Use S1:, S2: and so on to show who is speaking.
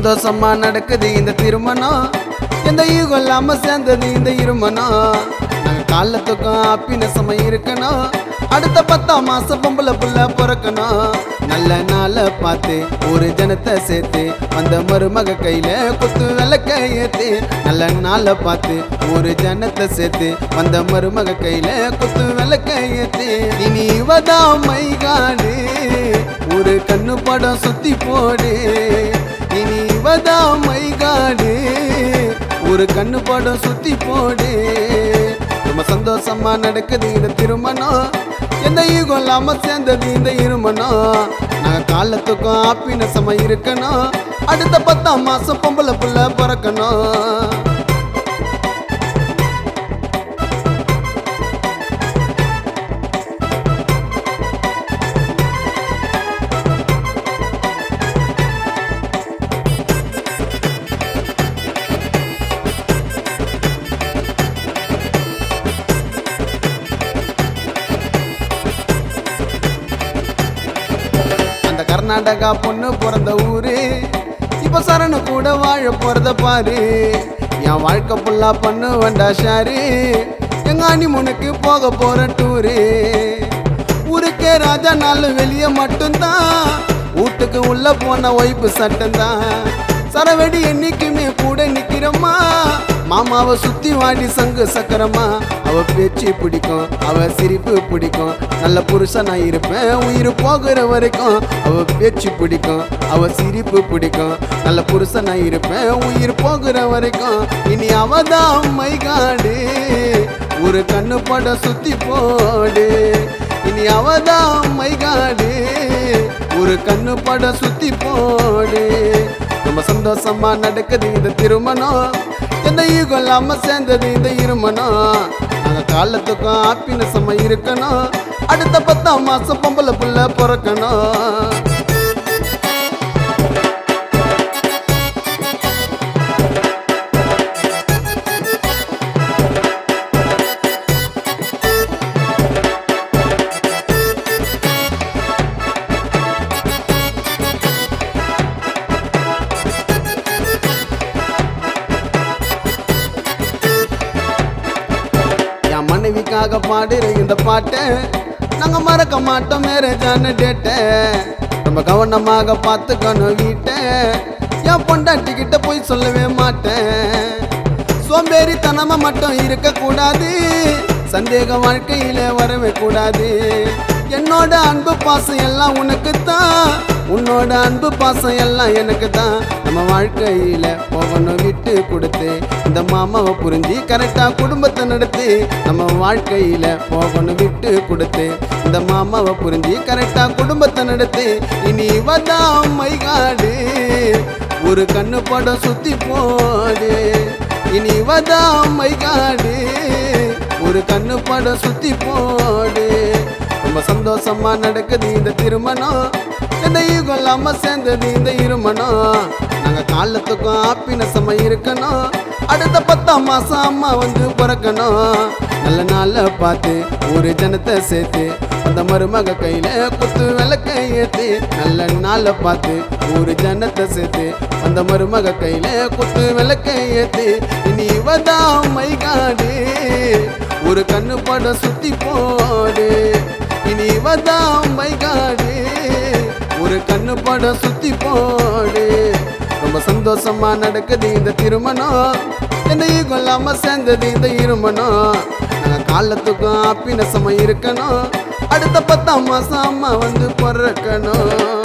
S1: சந்தோஷமா நடக்குது இந்த திருமணம் எந்த ஈகம் இல்லாம சேர்ந்தது இந்த இருமணம் நாங்க காலத்துக்கும் ஹாப்பினஸமா இருக்கணும் அடுத்த பத்தாம் மாசம் பொம்பளை புள்ள பிறக்கணும் நல்ல நாளை பார்த்து ஒரு ஜனத்தை சேர்த்து அந்த மருமக கையில குத்து விளக்க ஏத்து நல்ல நாளை பார்த்து ஒரு ஜனத்தை சேர்த்து வந்த மருமக கையில குத்து விளக்க ஏத்து இனி இவதா மைகாடு ஒரு கண்ணு படம் சுத்தி போடு இனி இவதா மைகாடு ஒரு கண்ணு படம் சுத்தி போடு ரொம்ப சந்தோஷமா நடக்குது இந்த திருமணம் எந்த ஈகம் இல்லாம சேர்ந்தது இந்த இருமணம் நாங்க காலத்துக்கும் ஹாப்பினஸமா இருக்கணும் அடுத்த பத்தாம் மாசம் பொம்பளை புள்ள பிறக்கணும் அந்த கர்நாடகா பொண்ணு பிறந்த ஊரு இப்ப சரண கூட வாழ போறத பாரு என் வாழ்க்கை ஃபுல்லா பண்ணு வண்டா ஷாரு எங்க அனிமுனுக்கு போக போற டூரு ஊருக்கே ராஜா நாள் வெளியே மட்டும்தான் வீட்டுக்கு உள்ள போன ஒய்ப்பு சட்டம்தான் சரவெடி என்னைக்குமே கூட நிக்கிறம்மா மாமாவை சுத்தி வாடி சங்கு சக்கரமா அவ பேச்சு பிடிக்கும் அவ சிரிப்பு பிடிக்கும் நல்ல புருஷனா இருப்பேன் உயிர் போகிற வரைக்கும் அவ பேச்சு பிடிக்கும் அவ சிரிப்பு பிடிக்கும் நல்ல புருஷனா இருப்பேன் உயிர் போகிற வரைக்கும் இனி அவதான் மைகாடு ஒரு கண்ணு படம் சுத்தி போடு இனி அவதான் மைகாடு ஒரு கண்ணு படம் சுத்தி போடு ரொம்ப சந்தோஷமா நடக்குது இந்த திருமணம் எந்த ஈகம் இல்லாம சேர்ந்தது இந்த இருமணம் நாங்க காலத்துக்கும் ஹாப்பினஸமா இருக்கணும் அடுத்த பத்தாம் மாசம் பொம்பளை புள்ள பிறக்கணும் என் மனைவிக்காக பாடுற இந்த பாட்டை நாங்க மறக்க மாட்டோம் மேரேஜான டேட்டை ரொம்ப கவனமாக பார்த்துக்கணும் வீட்டை என் பொண்டாட்டி கிட்ட போய் சொல்லவே மாட்டேன் சோம்பேறித்தனமா மட்டும் இருக்கக்கூடாது சந்தேக வாழ்க்கையில வரவே கூடாது என்னோட அன்பு பாசம் எல்லாம் உனக்கு தான் உன்னோட அன்பு பாசம் எல்லாம் எனக்கு தான் நம்ம வாழ்க்கையில போகணும் விட்டு கொடுத்து இந்த மாமாவை புரிஞ்சு கரெக்டா குடும்பத்தை நடத்தி நம்ம வாழ்க்கையில போகணும் விட்டு கொடுத்து இந்த மாமாவை புரிஞ்சு கரெக்டா குடும்பத்தை நடத்தி இனி இவதான் மைகாடு ஒரு கண்ணு படம் சுத்தி போடு இனி இவதான் மைகாடு ஒரு கண்ணு படம் சுத்தி போடு ரொம்ப சந்தோஷமா நடக்குது இந்த திருமணம் எந்த ஈகம் இல்லாம சேர்ந்தது இந்த இருமணம் நாங்க காலத்துக்கும் ஹாப்பினஸமா இருக்கணும் அடுத்த பத்தாம் மாசம் அம்மா வந்து பிறக்கணும் நல்ல நாளை பார்த்து ஒரு ஜனத்தை சேர்த்து அந்த மருமக கையில குத்து விளக்க ஏத்து நல்ல நாளை பார்த்து ஒரு ஜனத்தை சேர்த்து அந்த மருமக கையில குத்து விளக்க ஏத்து இனி இவதான் மைகாடு ஒரு கண்ணு படம் சுத்தி போடு இனி இவதான் மைகாடு ஒரு கண்ணு படம் சுத்தி போடு ரொம்ப சந்தோஷமா நடக்குது இந்த திருமணம் எந்த ஈகம் இல்லாம சேர்ந்தது இந்த இருமணம் நாங்க காலத்துக்கும் ஹாப்பினஸமா இருக்கணும் அடுத்த பத்தாம் மாசம் அம்மா வந்து பிறக்கணும்